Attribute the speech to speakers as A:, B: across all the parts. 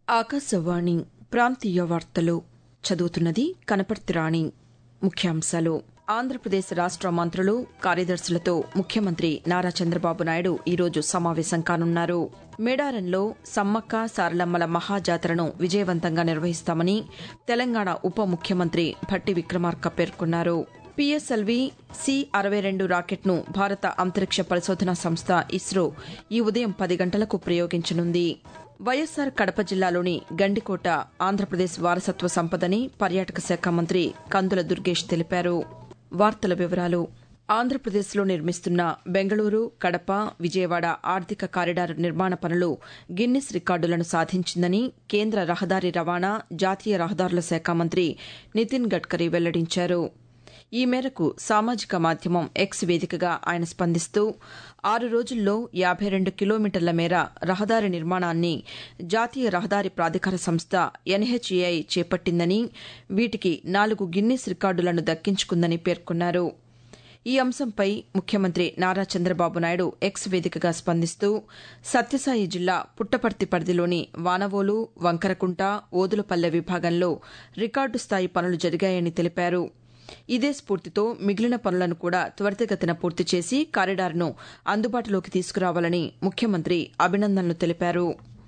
A: ఆకాశవాణి ప్రాంతీయ వార్తలు చదువుతున్నది కనపర్తి రాణి ముఖ్యాంశాలు ఆంధ్రప్రదేశ్ రాష్ట మంత్రులు కార్యదర్శులతో ముఖ్యమంత్రి నారా చంద్రబాబు నాయుడు ఈరోజు సమావేశం కానున్నారు మేడారంలో సమ్మక్క సారలమ్మల మహాజాతరను విజయవంతంగా నిర్వహిస్తామని తెలంగాణ ఉప ముఖ్యమంత్రి భట్టి విక్రమార్క పేర్కొన్నారు పీఎస్ఎల్వీ సి అరవై రెండు రాకెట్ను భారత అంతరిక్ష పరిశోధనా సంస్థ ఇస్రో ఈ ఉదయం పది గంటలకు ప్రయోగించనుంది వైఎస్సార్ కడప జిల్లాలోని గండికోట ఆంధ్రప్రదేశ్ వారసత్వ సంపదని పర్యాటక శాఖ మంత్రి కందుల దుర్గేష్ తెలిపారు వార్తల వివరాలు ఆంధ్రప్రదేశ్లో నిర్మిస్తున్న బెంగళూరు కడప విజయవాడ ఆర్థిక కారిడార్ నిర్మాణ పనులు గిన్నిస్ రికార్డులను సాధించిందని కేంద్ర రహదారి రవాణా జాతీయ రహదారుల శాఖ మంత్రి నితిన్ గడ్కరీ వెల్లడించారు ఈ మేరకు సామాజిక మాధ్యమం ఎక్స్ వేదికగా ఆయన స్పందిస్తూ ఆరు రోజుల్లో యాబై రెండు కిలోమీటర్ల మేర రహదారి నిర్మాణాన్ని జాతీయ రహదారి ప్రాధికార సంస్థ ఎన్హెచ్ఏఐ చేపట్టిందని వీటికి నాలుగు గిన్నిస్ రికార్డులను దక్కించుకుందని పేర్కొన్నారు ఈ అంశంపై ముఖ్యమంత్రి నారా చంద్రబాబు నాయుడు ఎక్స్ వేదికగా స్పందిస్తూ సత్యసాయి జిల్లా పుట్టపర్తి పరిధిలోని వానవోలు వంకరకుంట ఓదులపల్లె విభాగంలో రికార్డు స్థాయి పనులు జరిగాయని తెలిపారు ఇదే స్ఫూర్తితో మిగిలిన పనులను కూడా త్వరితగతిన పూర్తి చేసి కారిడార్ను అందుబాటులోకి తీసుకురావాలని ముఖ్యమంత్రి అభినందనలు తెలిపారు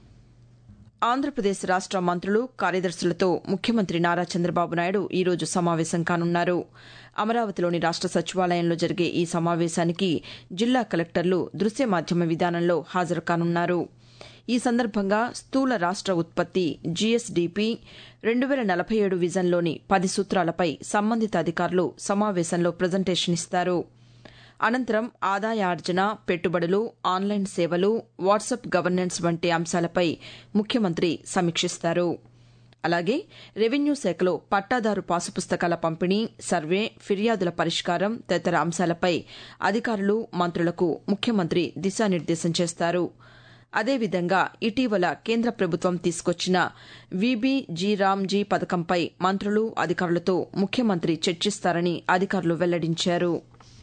A: ఆంధ్రప్రదేశ్ రాష్ట మంత్రులు కార్యదర్శులతో ముఖ్యమంత్రి నారా చంద్రబాబు నాయుడు ఈరోజు సమావేశం కానున్నారు అమరావతిలోని రాష్ట సచివాలయంలో జరిగే ఈ సమావేశానికి జిల్లా కలెక్టర్లు దృశ్య మాధ్యమ విధానంలో హాజరు కానున్నారు ఈ సందర్భంగా స్థూల రాష్ట ఉత్పత్తి జీఎస్డీపీ రెండు వేల నలభై ఏడు విజన్లోని పది సూత్రాలపై సంబంధిత అధికారులు సమావేశంలో ప్రజెంటేషన్ ఇస్తారు అనంతరం ఆదాయార్జన పెట్టుబడులు ఆన్లైన్ సేవలు వాట్సాప్ గవర్నెన్స్ వంటి అంశాలపై ముఖ్యమంత్రి సమీక్షిస్తారు అలాగే రెవెన్యూ శాఖలో పట్టాదారు పాసు పుస్తకాల పంపిణీ సర్వే ఫిర్యాదుల పరిష్కారం తదితర అంశాలపై అధికారులు మంత్రులకు ముఖ్యమంత్రి దిశానిర్దేశం చేస్తారు అదేవిధంగా ఇటీవల కేంద్ర ప్రభుత్వం తీసుకొచ్చిన వీబీ జీరామ్జీ పథకంపై మంత్రులు అధికారులతో ముఖ్యమంత్రి చర్చిస్తారని అధికారులు వెల్లడించారు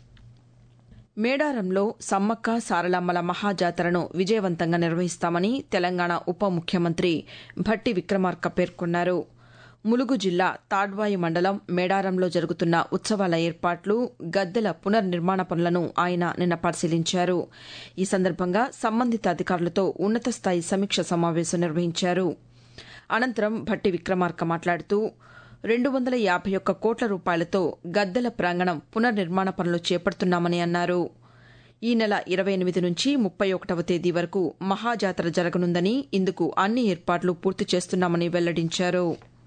A: మేడారంలో సమ్మక్క సారలమ్మల మహాజాతరను విజయవంతంగా నిర్వహిస్తామని తెలంగాణ ఉప ముఖ్యమంత్రి భట్టి విక్రమార్క పేర్కొన్నారు ములుగు జిల్లా తాడ్వాయి మండలం మేడారంలో జరుగుతున్న ఉత్సవాల ఏర్పాట్లు గద్దెల పునర్నిర్మాణ పనులను ఆయన నిన్న పరిశీలించారు ఈ సందర్భంగా సంబంధిత అధికారులతో ఉన్నత స్థాయి సమీక్ష సమావేశం నిర్వహించారు అనంతరం భట్టి విక్రమార్క మాట్లాడుతూ రెండు వందల యాభై ఒక్క కోట్ల రూపాయలతో గద్దెల ప్రాంగణం పునర్నిర్మాణ పనులు చేపడుతున్నామని అన్నారు ఈ నెల ఇరవై ఎనిమిది నుంచి ముప్పై ఒకటవ తేదీ వరకు మహాజాతర జరగనుందని ఇందుకు అన్ని ఏర్పాట్లు పూర్తి చేస్తున్నామని వెల్లడించారు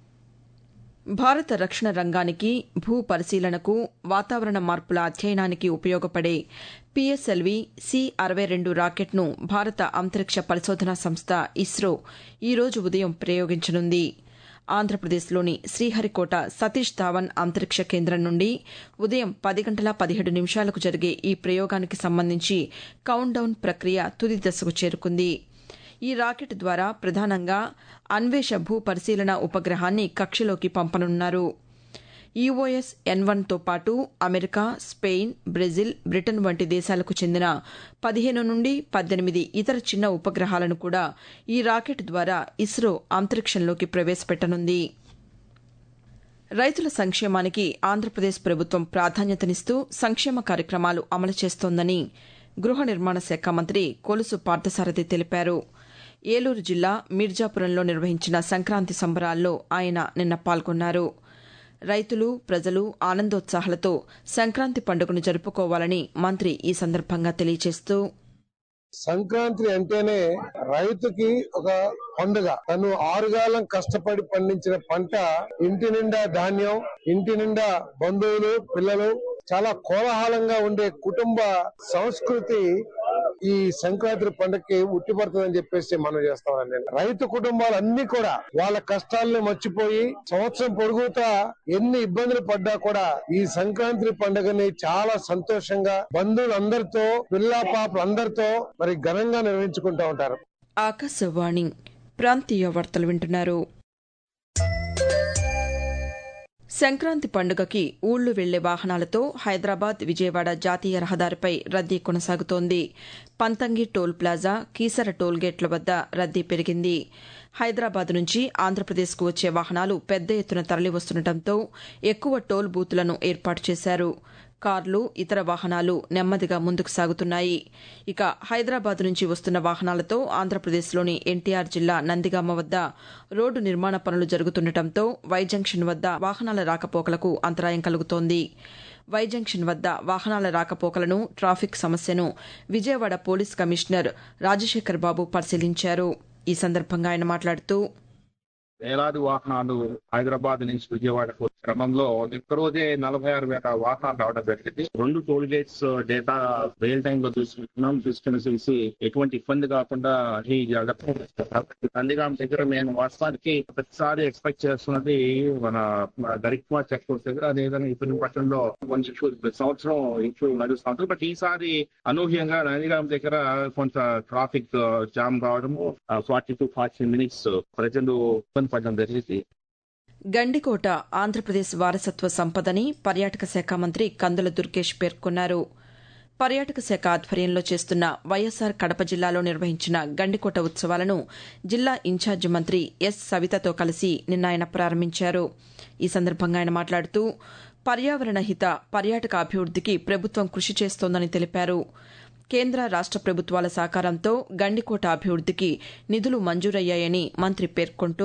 A: భారత రక్షణ రంగానికి భూ పరిశీలనకు వాతావరణ మార్పుల అధ్యయనానికి ఉపయోగపడే పీఎస్ఎల్వీ సి అరవై రెండు రాకెట్ను భారత అంతరిక్ష పరిశోధనా సంస్థ ఇస్రో ఈరోజు ఉదయం ప్రయోగించనుంది ఆంధ్రప్రదేశ్లోని శ్రీహరికోట సతీష్ ధావన్ అంతరిక్ష కేంద్రం నుండి ఉదయం పది గంటల పదిహేడు నిమిషాలకు జరిగే ఈ ప్రయోగానికి సంబంధించి కౌంట్ డౌన్ ప్రక్రియ తుది దశకు చేరుకుంది ఈ రాకెట్ ద్వారా ప్రధానంగా అన్వేష భూ పరిశీలన ఉపగ్రహాన్ని కక్షలోకి పంపనున్నారు ఈఓఎస్ ఎన్ వన్తో పాటు అమెరికా స్పెయిన్ బ్రెజిల్ బ్రిటన్ వంటి దేశాలకు చెందిన పదిహేను నుండి పద్దెనిమిది ఇతర చిన్న ఉపగ్రహాలను కూడా ఈ రాకెట్ ద్వారా ఇస్రో అంతరిక్షంలోకి ప్రవేశపెట్టనుంది రైతుల సంక్షేమానికి ఆంధ్రప్రదేశ్ ప్రభుత్వం ప్రాధాన్యతనిస్తూ సంక్షేమ కార్యక్రమాలు అమలు చేస్తోందని గృహ నిర్మాణ శాఖ మంత్రి కొలుసు పార్థసారథి తెలిపారు ఏలూరు జిల్లా మిర్జాపురంలో నిర్వహించిన సంక్రాంతి సంబరాల్లో ఆయన నిన్న పాల్గొన్నారు రైతులు ప్రజలు ఆనందోత్సాహాలతో సంక్రాంతి పండుగను జరుపుకోవాలని మంత్రి ఈ సందర్భంగా తెలియజేస్తూ
B: సంక్రాంతి అంటేనే రైతుకి ఒక పండుగ తను ఆరుగాలం కష్టపడి పండించిన పంట ఇంటి నిండా ధాన్యం ఇంటి నిండా బంధువులు పిల్లలు చాలా కోలాహలంగా ఉండే కుటుంబ సంస్కృతి ఈ సంక్రాంతి పండుగకి ఉట్టిపడుతుందని చెప్పేసి మనం చేస్తామండి రైతు కుటుంబాలు అన్ని కూడా వాళ్ళ కష్టాలను మర్చిపోయి సంవత్సరం పొడుగుతా ఎన్ని ఇబ్బందులు పడ్డా కూడా ఈ సంక్రాంతి పండుగని చాలా సంతోషంగా బంధువులందరితో పిల్లా పాపలందరితో మరి ఘనంగా నిర్వహించుకుంటూ ఉంటారు
A: ఆకాశవాణి ప్రాంతీయ వార్తలు వింటున్నారు సంక్రాంతి పండుగకి ఊళ్లు వెళ్లే వాహనాలతో హైదరాబాద్ విజయవాడ జాతీయ రహదారిపై రద్దీ కొనసాగుతోంది Panthangi toll plaza Keesara toll గేట్ల వద్ద రద్దీ పెరిగింది హైదరాబాద్ నుంచి ఆంధ్రప్రదేశ్కు వచ్చే వాహనాలు పెద్ద ఎత్తున తరలివస్తుండటంతో ఎక్కువ టోల్ బూతులను ఏర్పాటు చేశారు కార్లు ఇతర వాహనాలు నెమ్మదిగా ముందుకు సాగుతున్నాయి ఇక హైదరాబాద్ నుంచి వస్తున్న వాహనాలతో ఆంధ్రప్రదేశ్లోని ఎన్టీఆర్ జిల్లా నందిగామ వద్ద రోడ్డు నిర్మాణ పనులు జరుగుతుండటంతో వై జంక్షన్ వద్ద వాహనాల రాకపోకలకు అంతరాయం కలుగుతోంది వై జంక్షన్ వద్ద వాహనాల రాకపోకలను ట్రాఫిక్ సమస్యను విజయవాడ పోలీస్ కమిషనర్ రాజశేఖర్ బాబు పరిశీలించారు ఈ సందర్భంగా ఆయన మాట్లాడుతూ
C: వేలాది వాహనాలు హైదరాబాద్ నుంచి విజయవాడకు క్రమంలో ఒక్కరోజే నలభై ఆరు వేల వాహనాలు రావడం జరిగింది రెండు toll gates data real time లో తీసుకుంటున్నాం తీసుకుని చూసి ఎటువంటి ఇబ్బంది కాకుండా ఈ నందిగాం దగ్గర మేము వాస్తవానికి ప్రతిసారి ఎక్స్పెక్ట్ చేస్తున్నది మన గరిక్మా చెక్ పోస్ట్ దగ్గర అదేవిధంగా ఇప్పుడు పట్టణంలో కొంచెం ప్రతి సంవత్సరం ఇష్యూ నడుస్తుంది బట్ ఈసారి అనూహ్యంగా నందిగాం దగ్గర కొంత ట్రాఫిక్ జామ్ రావడము ఫార్టీ టు ఫార్టీ మినిట్స్ ప్రజలు ఇబ్బంది పడడం జరిగింది
A: గండికోట ఆంధ్రప్రదేశ్ వారసత్వ సంపదని పర్యాటక శాఖ మంత్రి కందుల దుర్గేష్ పేర్కొన్నారు పర్యాటక శాఖ ఆధ్వర్యంలో చేస్తున్న వైఎస్సార్ కడప జిల్లాలో నిర్వహించిన గండికోట ఉత్సవాలను జిల్లా ఇన్ఛార్జి మంత్రి ఎస్ సవితతో కలిసి నిన్న ఆయన ప్రారంభించారు ఈ సందర్భంగా ఆయన మాట్లాడుతూ పర్యావరణ హిత పర్యాటక అభివృద్దికి ప్రభుత్వం కృషి చేస్తోందని తెలిపారు కేంద్ర రాష్ట ప్రభుత్వాల సహకారంతో గండికోట అభివృద్దికి నిధులు మంజూరయ్యాయని మంత్రి పేర్కొంటూ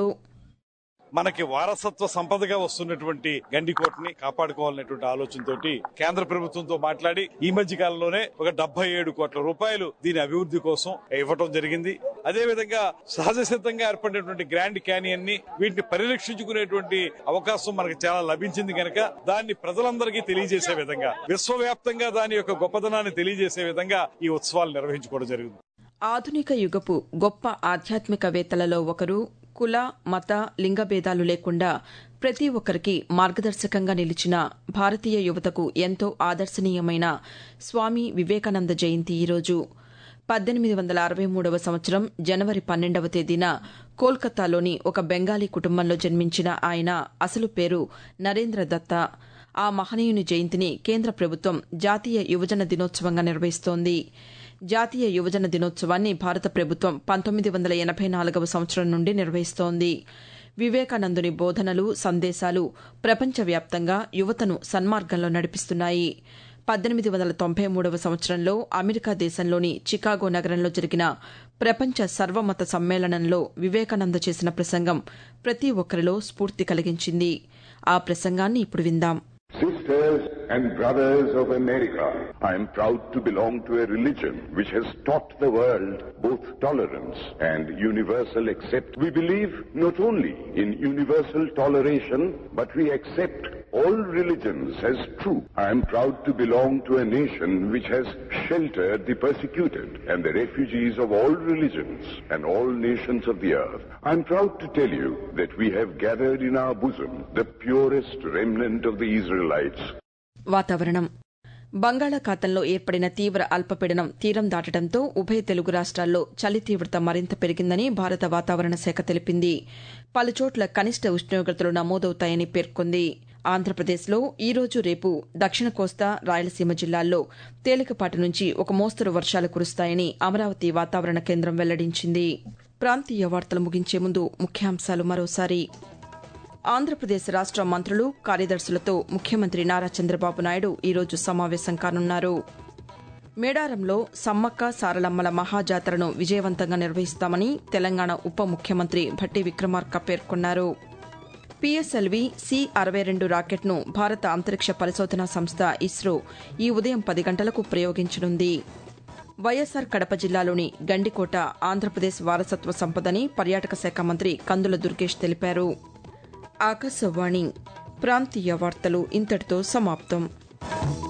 D: మనకి వారసత్వ సంపదగా వస్తున్నటువంటి గండికోటని కాపాడుకోవాలనేటువంటి ఆలోచనతోటి కేంద్ర ప్రభుత్వంతో మాట్లాడి ఈ మధ్య కాలంలోనే ఒక డెబ్బై ఏడు కోట్ల రూపాయలు దీని అభివృద్ధి కోసం ఇవ్వటం జరిగింది అదే విధంగా సహజ సిద్ధంగా ఏర్పడినటువంటి గ్రాండ్ క్యానియన్ ని వీటిని పరిరక్షించుకునేటువంటి అవకాశం మనకు చాలా లభించింది కనుక దాన్ని ప్రజలందరికీ తెలియజేసే విధంగా విశ్వవ్యాప్తంగా దాని యొక్క గొప్పదనాన్ని తెలియజేసే విధంగా ఈ ఉత్సవాలు నిర్వహించుకోవడం జరిగింది
A: ఆధునిక యుగపు గొప్ప ఆధ్యాత్మికవేత్తలలో ఒకరు కుల మత లింగ భేదాలు లేకుండా ప్రతి ఒక్కరికి మార్గదర్శకంగా నిలిచిన భారతీయ యువతకు ఎంతో ఆదర్శనీయమైన స్వామి వివేకానంద జయంతి ఈరోజు పద్దెనిమిది వందల అరవై మూడవ సంవత్సరం జనవరి పన్నెండవ తేదీన కోల్కతాలోని ఒక బెంగాలీ కుటుంబంలో జన్మించిన ఆయన అసలు పేరు నరేంద్ర దత్త ఆ మహనీయుని జయంతిని కేంద్ర ప్రభుత్వం జాతీయ యువజన దినోత్సవంగా నిర్వహిస్తోంది జాతీయ యువజన దినోత్సవాన్ని భారత ప్రభుత్వం పంతొమ్మిది వందల ఎనభై నాలుగవ సంవత్సరం నుండి నిర్వహిస్తోంది వివేకానందుని బోధనలు సందేశాలు ప్రపంచవ్యాప్తంగా యువతను సన్మార్గంలో నడిపిస్తున్నాయి పద్దెనిమిది వందల తొంభై మూడవ సంవత్సరంలో అమెరికా దేశంలోని చికాగో నగరంలో జరిగిన ప్రపంచ సర్వమత సమ్మేళనంలో వివేకానంద చేసిన ప్రసంగం ప్రతి ఒక్కరిలో స్ఫూర్తి కలిగించింది ఆ ప్రసంగాన్ని ఇప్పుడు విందాం
E: Sisters and brothers of America, I am proud to belong to a religion which has taught the world both tolerance and universal accept. We believe not only in universal toleration, but we accept all religions as true. I am proud to belong to a nation which has sheltered the persecuted and the refugees of all religions and all nations of the earth. I am proud to tell you that we have gathered in our bosom the purest remnant of the Israelites.
A: వాతావరణం బంగాళాఖాతంలో ఏర్పడిన తీవ్ర అల్పపీడనం తీరం దాటడంతో ఉభయ తెలుగు రాష్ట్రాల్లో చలి తీవ్రత మరింత పెరిగిందని భారత వాతావరణ శాఖ తెలిపింది పలుచోట్ల కనిష్ట ఉష్ణోగ్రతలు నమోదవుతాయని పేర్కొంది ఆంధ్రప్రదేశ్లో ఈ రోజు రేపు దక్షిణ కోస్తా రాయలసీమ జిల్లాల్లో తేలికపాటి నుంచి ఒక మోస్తరు వర్షాలు కురుస్తాయని అమరావతి వాతావరణ కేంద్రం వెల్లడించింది ప్రాంతీయ వార్తలు ముగించే ముందు ముఖ్యాంశాలు మరోసారి ఆంధ్రప్రదేశ్ రాష్ట మంత్రులు కార్యదర్శులతో ముఖ్యమంత్రి నారా చంద్రబాబు నాయుడు ఈరోజు సమావేశం కానున్నారు మేడారంలో సమ్మక్క సారలమ్మల మహాజాతరను విజయవంతంగా నిర్వహిస్తామని తెలంగాణ ఉప ముఖ్యమంత్రి భట్టి విక్రమార్క పేర్కొన్నారు పిఎస్ఎల్వి సి అరవై రెండు రాకెట్ను భారత అంతరిక్ష పరిశోధనా సంస్థ ఇస్రో ఈ ఉదయం పది గంటలకు ప్రయోగించనుంది వైఎస్సార్ కడప జిల్లాలోని గండికోట ఆంధ్రప్రదేశ్ వారసత్వ సంపదని పర్యాటక శాఖ మంత్రి కందుల దుర్గేష్ తెలిపారు ఆకాశవాణి ప్రాంతీయ వార్తలు ఇంతటితో సమాప్తం